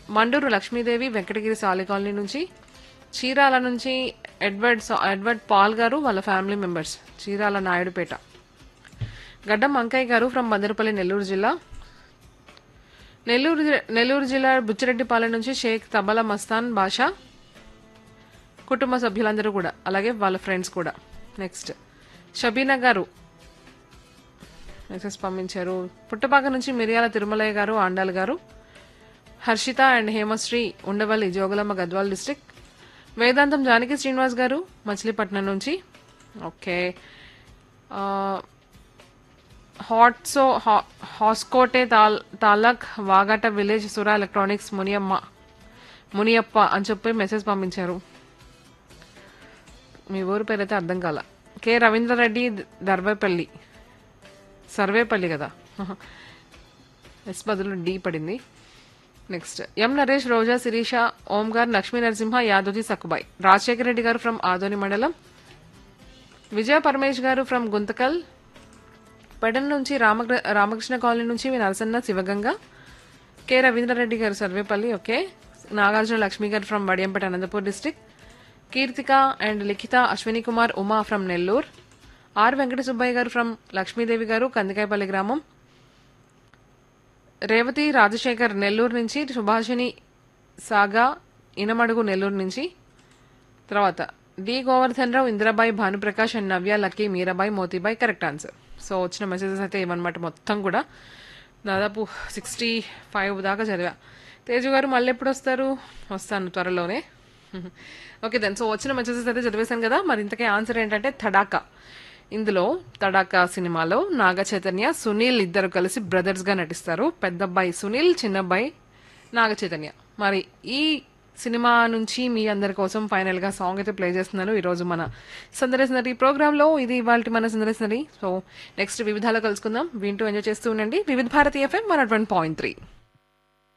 మండూరు లక్ష్మీదేవి వెంకటగిరి సాలి కాలనీ నుంచి చీరాల నుంచి ఎడ్వర్డ్ సా- ఎడ్వర్డ్ పాల్ గారు వాళ్ళ ఫ్యామిలీ మెంబర్స్ చీరాల నాయుడుపేట గడ్డం అంకయ్య గారు ఫ్రమ్ మదనపల్లి నెల్లూరు జిల్లా నెల్లూరు జి- నెల్లూరు జిల్లా బుచ్చిరెడ్డిపాలెం నుంచి షేక్ తబలా మస్తాన్ బాషా కుటుంబ సభ్యులందరూ కూడా అలాగే వాళ్ళ ఫ్రెండ్స్ కూడా నెక్స్ట్ షబీనా గారు మెసేజ్ పంపించారు పుట్టపాక నుంచి మిరియాల తిరుమలయ్య గారు ఆండాల్ గారు హర్షిత అండ్ హేమశ్రీ ఉండవల్లి జోగులమ్మ గద్వాల్ డిస్టిక్ వేదాంతం జానకి శ్రీనివాస్ గారు మచిలీపట్నం నుంచి ఓకే ఆ, హాట్సో హా- హాస్కోటే తాల్ తాలక్ వాగట విలేజ్ సురా ఎలక్ట్రానిక్స్ మునియమ్మ మునియప్ప అని చెప్పి మెసేజ్ పంపించారు మీ ఊరు పేరైతే అర్థం కాల కె రవీంద్రరెడ్డి దర్వేపల్లి సర్వేపల్లి కదా ఎస్ బదులు డి పడింది next M Naresh Roja Sirisha Ongar Lakshmi Narasimha Yadoji Sakkubai Rajasekhara Reddy garu from Adoni మండలం విజయ పరమేష్ గారు ఫ్రమ్ గుంతకల్ పెడన్ నుంచి రామగ్ర రామకృష్ణ కాలనీ నుంచి మీ Narasanna Sivaganga K Ravindra Reddy garu Sarvepalli okay Nagarjuna Lakshmi garu from Vadiyampeta Anantapur district Keerthika and Likhita Ashwini Kumar Uma from Nellore R Venkata Subbayya garu from Lakshmidevi గారు కందికాయపల్లి గ్రామం రేవతి రాజశేఖర్ నెల్లూరు నుంచి సుభాషిణి సాగా ఇనమడుగు నెల్లూరు నుంచి తర్వాత D Govardhan Rao Indirabai Bhanuprakash and Navya Lucky Meerabai Motibai correct answer so వచ్చిన మెసేజెస్ అయితే ఇవన్నమాట మొత్తం కూడా దాదాపు సిక్స్టీ ఫైవ్ దాకా చదివా తేజు గారు మళ్ళీ ఎప్పుడు వస్తారు వస్తాను త్వరలోనే ఓకే దెన్ సో వచ్చిన మెసేజెస్ అయితే చదివేశాను కదా మరి ఇంతకే ఆన్సర్ ఏంటంటే తడాకా ఇందులో తడాకా సినిమాలో నాగ చైతన్య సునీల్ ఇద్దరు కలిసి బ్రదర్స్ గా నటిస్తారు పెద్దబ్బాయి సునీల్ చిన్నబ్బాయి నాగ చైతన్య మరి ఈ సినిమా నుంచి మీ అందరి కోసం ఫైనల్ గా సాంగ్ అయితే ప్లే చేస్తున్నాను ఈ రోజు మన సందర్శనరీ ప్రోగ్రామ్ లో ఇది ఇవాళ మన సందర్శనరీ సో నెక్స్ట్ వివిధాలో కలుసుకుందాం వింటూ ఎంజాయ్ చేస్తూ ఉండండి Vividh Bharati FM one point three